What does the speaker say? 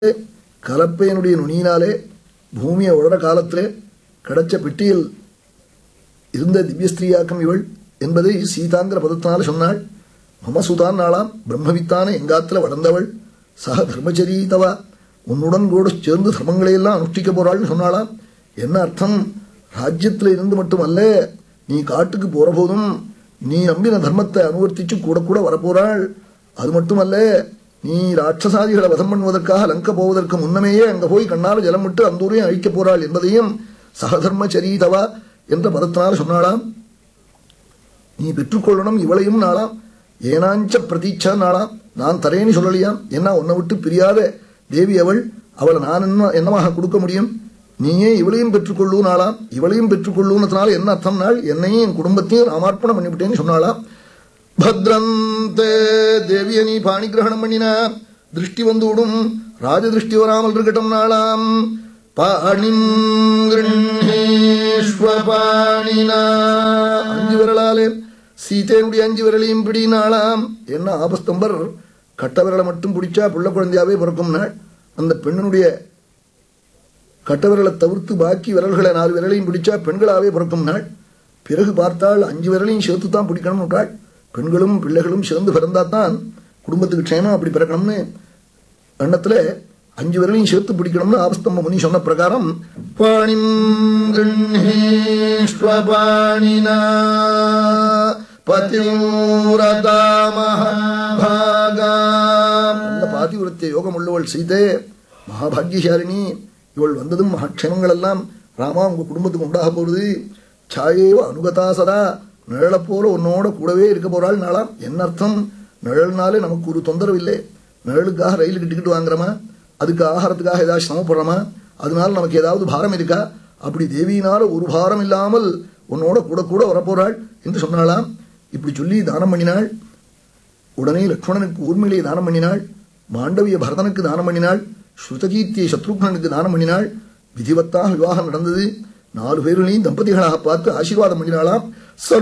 கலப்பையனுடைய நுனியினாலே பூமியை உழற காலத்திலே கிடைச்ச பெட்டியில் இருந்த திவ்யஸ்திரீயாக்கம் இவள் என்பதை சீதாங்கிற பதத்தினால சொன்னாள் மமசுதான் நாளாம் பிரம்மவித்தான எங்காத்துல வளர்ந்தவள் சக தர்மச்சரீதவா உன்னுடன் கூட சேர்ந்து தர்மங்களை எல்லாம் அனுஷ்டிக்க போறாள்னு சொன்னாளாம் என்ன அர்த்தம் ராஜ்யத்தில் இருந்து மட்டுமல்ல நீ காட்டுக்கு போற போதும் நீ நம்பின தர்மத்தை அனுவர்த்திச்சு கூட கூட வரப்போறாள் அது மட்டுமல்ல நீ ராட்சசாதிகளை வதம் பண்ணுவதற்காக லங்க போவதற்கு முன்னமேயே அங்க போய் கண்ணால ஜலம் விட்டு அந்தூரையும் அழிக்க போறாள் என்பதையும் சகதர்மச்சரீதவா என்ற பதத்தினால் சொன்னாளாம் நீ பெற்றுக்கொள்ளணும் இவளையும் நாளாம் ஏனாஞ்ச பிரதீட்சா நாளாம் நான் தரேன்னு சொல்லலையாம் என்ன உன்னை விட்டு பிரியாத தேவி அவள் அவளை நான் என்ன என்னமாக கொடுக்க முடியும் நீயே இவளையும் பெற்றுக்கொள்ளு நாளாம் இவளையும் பெற்றுக்கொள்ளுனதுனால என்ன அர்த்தம் நாள் என்னையும் என் குடும்பத்தையும் ராமார்ப்பணம் பண்ணிவிட்டேன்னு சொன்னாளாம் பத்ரந்தே தேவிய நீ பாணி கிரகணம் பண்ணினா திருஷ்டி வந்து விடும் ராஜ திருஷ்டி வராமல் இருக்கட்டும் நாளாம் பாணிம் கிருஷ்ணேஸ்வபாணினா அஞ்சு விரலாலே சீதையினுடைய அஞ்சு விரலையும் பிடினாளாம் என்ன ஆபஸ்தம்பர் கட்ட விரலை மட்டும் பிடிச்சா புள்ள குழந்தையாவே பிறக்கும் நாள் அந்த பெண்ணினுடைய கட்ட விரலை தவிர்த்து பாக்கி விரல்களை நாலு விரலையும் பிடிச்சா பெண்களாவே பிறக்கும் நாள் பிறகு பார்த்தால் அஞ்சு விரலையும் சேர்த்து தான் பிடிக்கணும் என்றாள் பெண்களும் பிள்ளைகளும் சேர்ந்து பிறந்தாதான் குடும்பத்துக்கு க்ஷேமம் அப்படி பிறக்கணும்னு எண்ணத்துல அஞ்சு விரலையும் சேர்த்து பிடிக்கணும்னு ஆபஸ்தம்ப முனி சொன்ன பிரகாரம் பாணிம் கிருஷ்ணேஸ்வபாணினா பதிவிரதா மகாபாகா நல்ல பாதிவிரத்திய யோகம் உள்ளவள் சீதே மகாபாகியசாலினி இவள் வந்ததும் மகாட்சேமங்கள் எல்லாம் ராமா உங்க குடும்பத்துக்கு உண்டாக போகுது சாயேவ அனுகதா சதா நிழலை போல உன்னோட கூடவே இருக்க போறாள் நாளாம் என்ன அர்த்தம் நிழல்னாலே நமக்கு ஒரு தொந்தரவு இல்லை நிழலுக்காக ரயில் டிக்கெட் வாங்குறோமா அதுக்கு ஆகாரத்துக்காக ஏதாவது சிரமப்படுறோமா அதனால நமக்கு ஏதாவது பாரம் இருக்கா அப்படி தேவியினால ஒரு பாரம் இல்லாமல் உன்னோட கூட கூட வரப்போறாள் என்று சொன்னாளாம் இப்படி சொல்லி தானம் பண்ணினாள் உடனே லக்ஷ்மணனுக்கு ஊர்மிளையை தானம் பண்ணினாள் மாண்டவிய பரதனுக்கு தானம் பண்ணினாள் ஸ்ருதகீர்த்தியை சத்ருக்னனுக்கு தானம் பண்ணினாள் விதிவத்தாக விவாகம் நடந்தது நாலு பேர்களையும் தம்பதிகளாக பார்த்து ஆசீர்வாதம் பண்ணினாளாம் சர்வ